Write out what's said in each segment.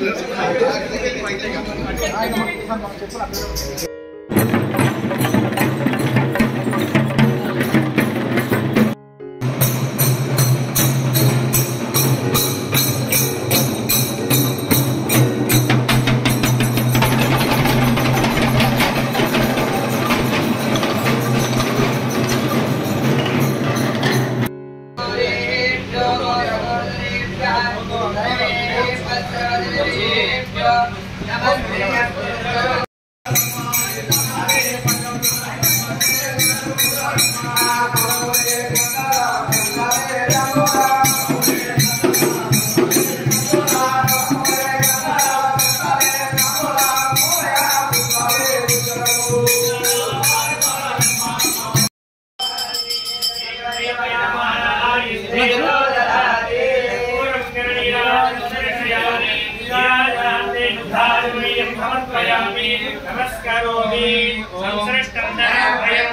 నమస్కారోమి సంసృష్టం ధనభయం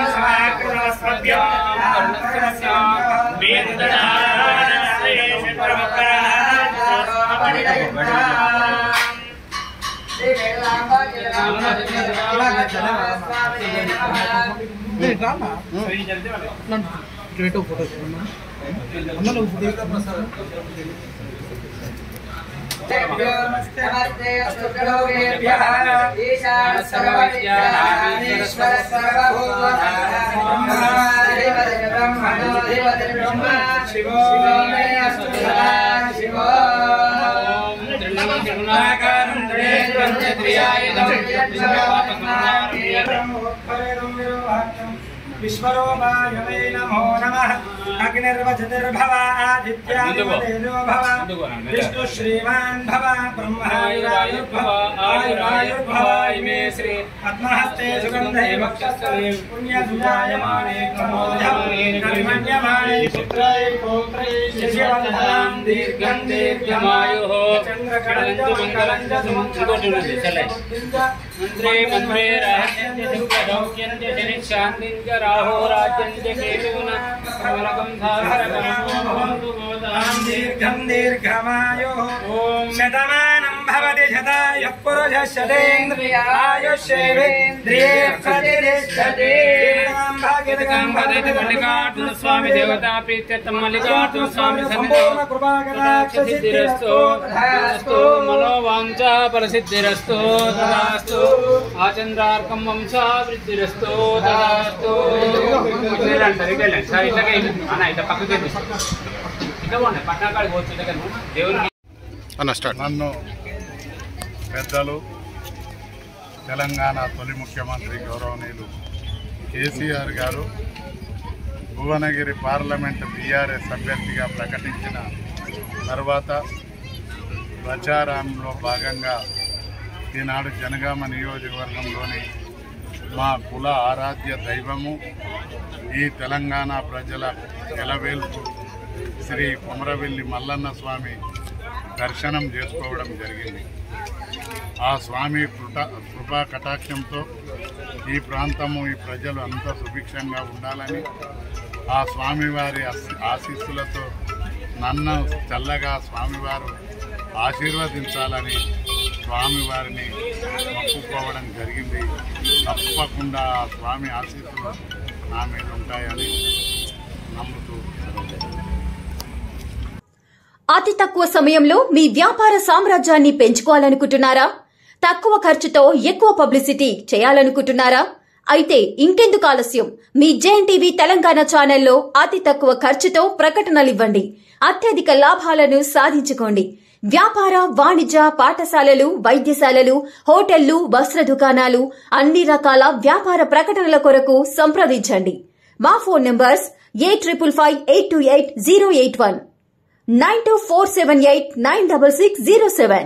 విశ్వరూపాయ why నమో నమః అగ్నిర్వచతిర్భవ ఆదిత్యాదివదేనో భవ విష్ణు శ్రీమాన్ భవ బ్రహ్మాయురాయుర్భవ ఆయురాయుర్భవ ఇమే శ్రీ పద్మహస్తే సుగంధే వక్షస్థలే పుణ్యసుజాయమానే ప్రమోదమానే కవిమన్యమానే పుత్రై పౌత్రై శిశువంధనాం దీర్ఘం దీర్ఘమాయుః చంద్రకళంజ మంగళంజ మంత్రే మంత్రే రహస్యంత్య శుక్రదౌక్యంత్య శనిశాంతించ రాహో రాజ్యంత్య కేతున ప్రవలకం ధారకం దీర్ఘం దీర్ఘమాయో ఓం శతమానం భవతి శతాయ పురుష శతేంద్రియ ఆయుష్యేంద్రియే ప్రతిష్టతే భాగ్యదకం భవతి మల్లికార్జున స్వామి దేవతా ప్రీత్యర్థం మల్లికార్జున స్వామి సంపూర్ణ కృపాకటాక్ష సిద్ధిరస్తు తదాస్తు మనోవాంఛ ఫలసిద్ధిరస్తు తదాస్తు ఆచంద్రార్కం వంశావృద్ధిరస్తు తదాస్తు అన్న ఇట్లా పక్కకి ఇట్లా పోండి పట్నాకాడికి పోవచ్చు ఇట్లా దేవునికి అన్న స్టార్ట్ నన్ను పెద్దలు తెలంగాణ తొలి ముఖ్యమంత్రి గౌరవనీయులు కేసీఆర్ గారు భువనగిరి పార్లమెంట్ బీఆర్ఎస్ అభ్యర్థిగా ప్రకటించిన తర్వాత ప్రచారంలో భాగంగా ఈనాడు జనగామ నియోజకవర్గంలోని మా కుల ఆరాధ్య దైవము ఈ తెలంగాణ ప్రజల ఎలవేల్పు శ్రీ కుమరవెల్లి మల్లన్న స్వామి దర్శనం చేసుకోవడం జరిగింది ఆ స్వామి కృట కృపా కటాక్షంతో ఈ ప్రాంతము ఈ ప్రజలు అంతా సుభిక్షంగా ఉండాలని ఆ స్వామివారి ఆశీ- ఆశీస్సులతో నన్ను చల్లగా స్వామివారు ఆశీర్వదించాలని స్వామివారిని మొక్కుకోవడం జరిగింది తప్పకుండా ఆ స్వామి ఆశీస్సులు నా మీద ఉంటాయని నమ్ముతూ సెలవు. అతి తక్కువ సమయంలో మీ వ్యాపార సామ్రాజ్యాన్ని పెంచుకోవాలనుకుంటున్నారా తక్కువ ఖర్చుతో ఎక్కువ పబ్లిసిటీ చేయాలనుకుంటున్నారా అయితే ఇంకెందుకు ఆలస్యం మీ జేఎన్ టీవీ తెలంగాణ ఛానల్లో అతి తక్కువ ఖర్చుతో ప్రకటనలివ్వండి అత్యధిక లాభాలను సాధించుకోండి వ్యాపార వాణిజ్య పాఠశాలలు వైద్యశాలలు హోటళ్లు వస్త్ర దుకాణాలు అన్ని రకాల వ్యాపార ప్రకటనల కొరకు సంప్రదించండి మా phone numbers eight triple five eight two eight zero eight one nine two four seven eight nine double six zero seven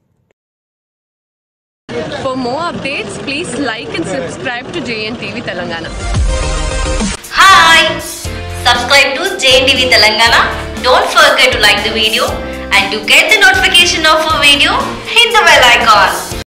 For more updates, please like and subscribe to JNTV Telangana. Hi! Subscribe to JNTV Telangana. Don't forget to like the video and to get the notification of a video, hit the bell icon.